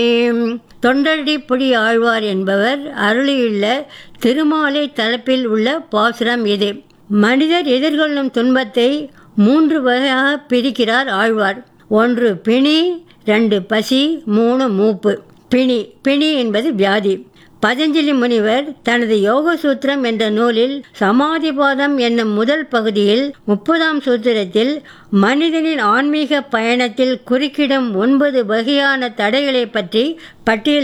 தொண்டரடி புடி ஆழ்வார் என்பவர் அருளியுள்ள திருமாலை தலைப்பில் உள்ள பாசுரம் இது மனிதர் எதிர்கொள்ளும் துன்பத்தை மூன்று வகையாக பிரிக்கிறார் ஆழ்வார் ஒன்று பிணி ரெண்டு பசி மூணு மூப்பு பிணி பிணி என்பது வியாதி பதஞ்சலி முனிவர் தனது யோக சூத்திரம் என்ற நூலில் சமாதிபாதம் என்னும் முதல் பகுதியில் முப்பதாம் சூத்திரத்தில் மனிதனின் ஆன்மீக பயணத்தில் குறுக்கிடும் ஒன்பது வகையான தடைகளை பற்றி பட்டியல்